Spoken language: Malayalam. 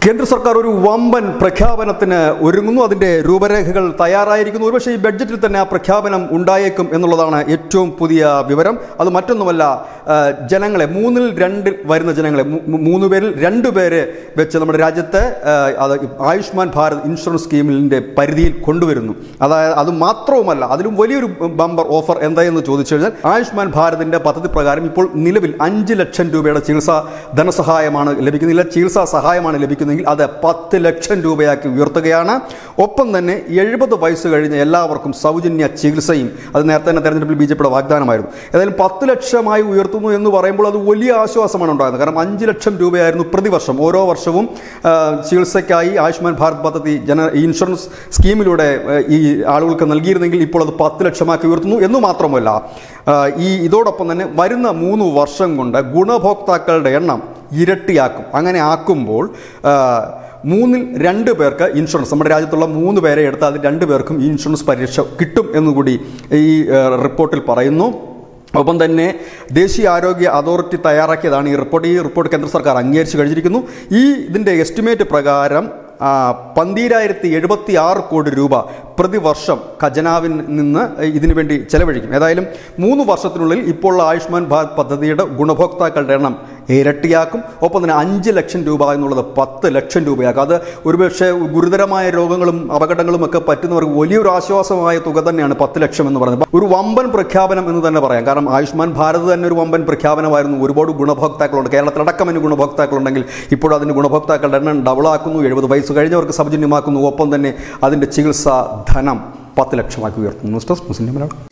കേന്ദ്ര സർക്കാർ ഒരു വമ്പൻ പ്രഖ്യാപനത്തിന് ഒരുങ്ങുന്നു അതിന്റെ രൂപരേഖകൾ തയ്യാറായിരിക്കുന്നു ഒരുപക്ഷെ ഈ ബഡ്ജറ്റിൽ തന്നെ ആ പ്രഖ്യാപനം ഉണ്ടായേക്കും എന്നുള്ളതാണ് ഏറ്റവും പുതിയ വിവരം അത് മറ്റൊന്നുമല്ല ആ, ജനങ്ങളെ മൂന്നിൽ രണ്ട് വരുന്ന ജനങ്ങളെ മൂ- മൂ- മൂന്ന് പേരിൽ രണ്ട് പേരെ വെച്ച് നമ്മുടെ രാജ്യത്തെ ആ, അത് ആയുഷ്മാൻ ഭാരത് ഇൻഷുറൻസ് സ്കീമിന്റെ പരിധിയിൽ കൊണ്ടുവരുന്നു അതായത് അത് മാത്രവുമല്ല അതിലും വലിയൊരു ബമ്പർ ഓഫർ എന്തായെന്ന് ചോദിച്ചു കഴിഞ്ഞാൽ ആയുഷ്മാൻ ഭാരതിന്റെ പദ്ധതി പ്രകാരം ഇപ്പോൾ നിലവിൽ അഞ്ച് ലക്ഷം രൂപയുടെ ചികിത്സാ ധനസഹായമാണ് ലഭിക്കുന്നില്ല ചികിത്സാ സഹായമാണ് ലഭിക്കുന്നതെങ്കിൽ അത് പത്ത് ലക്ഷം രൂപയാക്കി ഉയർത്തുകയാണ് ഒപ്പം തന്നെ എഴുപത് വയസ്സ് കഴിഞ്ഞ എല്ലാവർക്കും സൗജന്യ ചികിത്സയും അത് നേരത്തെ തന്നെ തെരഞ്ഞെടുപ്പിൽ ബി ജെ പിയുടെ വാഗ്ദാനമായിരുന്നു ഏതായാലും പത്ത് ലക്ഷമായി ഉയർത്തുന്നു എന്ന് പറയുമ്പോൾ അത് വലിയ ആശ്വാസമാണ് ഉണ്ടാകുന്നത് കാരണം അഞ്ച് ലക്ഷം രൂപയായിരുന്നു പ്രതിവർഷം ഓരോ വർഷവും ആ, ചികിത്സയ്ക്കായി ആയുഷ്മാൻ ഭാരത് പദ്ധതി ജന ഇൻഷുറൻസ് സ്കീമിലൂടെ ആ, ഈ ആളുകൾക്ക് നൽകിയിരുന്നെങ്കിൽ ഇപ്പോൾ അത് പത്ത് ലക്ഷമാക്കി ഉയർത്തുന്നു എന്ന് മാത്രമല്ല ആ, ഈ ഇതോടൊപ്പം തന്നെ വരുന്ന മൂന്ന് വർഷം കൊണ്ട് ഗുണഭോക്താക്കളുടെ എണ്ണം ഇരട്ടിയാക്കും അങ്ങനെ ആക്കുമ്പോൾ ആ, മൂന്നിൽ രണ്ട് പേർക്ക് ഇൻഷുറൻസ് നമ്മുടെ രാജ്യത്തുള്ള മൂന്ന് പേരെ എടുത്താൽ അതിൽ രണ്ട് പേർക്കും ഈ ഇൻഷുറൻസ് പരിരക്ഷ കിട്ടും എന്നുകൂടി ഈ ആ, റിപ്പോർട്ടിൽ പറയുന്നു ഒപ്പം തന്നെ ദേശീയ ആരോഗ്യ അതോറിറ്റി തയ്യാറാക്കിയതാണ് ഈ റിപ്പോർട്ട് ഈ റിപ്പോർട്ട് കേന്ദ്ര സർക്കാർ അംഗീകരിച്ചു കഴിഞ്ഞിരിക്കുന്നു ഈ ഇതിൻ്റെ എസ്റ്റിമേറ്റ് പ്രകാരം ആ, പന്തീരായിരത്തി എഴുപത്തി ആറ് കോടി രൂപ പ്രതിവർഷം ഖജനാവിൽ നിന്ന് ഇതിനു വേണ്ടി ചെലവഴിക്കും ഏതായാലും മൂന്ന് വർഷത്തിനുള്ളിൽ ഇപ്പോൾ ഉള്ള ആയുഷ്മാൻ ഭാരത് പദ്ധതിയുടെ ഗുണഭോക്താക്കളുടെ എണ്ണം ഇരട്ടിയാക്കും ഒപ്പം തന്നെ അഞ്ച് ലക്ഷം രൂപ എന്നുള്ളത് പത്ത് ലക്ഷം രൂപയാക്കും അത് ഒരുപക്ഷെ ഗുരുതരമായ രോഗങ്ങളും അപകടങ്ങളും ഒക്കെ പറ്റുന്നവർക്ക് വലിയൊരു ആശ്വാസമായ തുക തന്നെയാണ് പത്ത് ലക്ഷം എന്ന് പറയുന്നത് ഒരു വമ്പൻ പ്രഖ്യാപനം എന്ന് തന്നെ പറയാം കാരണം ആയുഷ്മാൻ ഭാരത് തന്നെ ഒരു വമ്പൻ പ്രഖ്യാപനമായിരുന്നു ഒരുപാട് ഗുണഭോക്താക്കളുണ്ട് കേരളത്തിലടക്കം അതിന് ഗുണഭോക്താക്കളുണ്ടെങ്കിൽ ഇപ്പോൾ അതിന് ഗുണഭോക്താക്കളുടെ എണ്ണം ഡബിളാക്കുന്നു എഴുപത് വയസ്സ് കഴിഞ്ഞവർക്ക് സൗജന്യമാക്കുന്നു ഒപ്പം തന്നെ അതിൻ്റെ ചികിത്സാ ധനം പത്ത് ലക്ഷമാക്കി ഉയർത്തുന്നു ന്യൂസ് ഡെസ്ക് മുസ്ലിം മലയാളം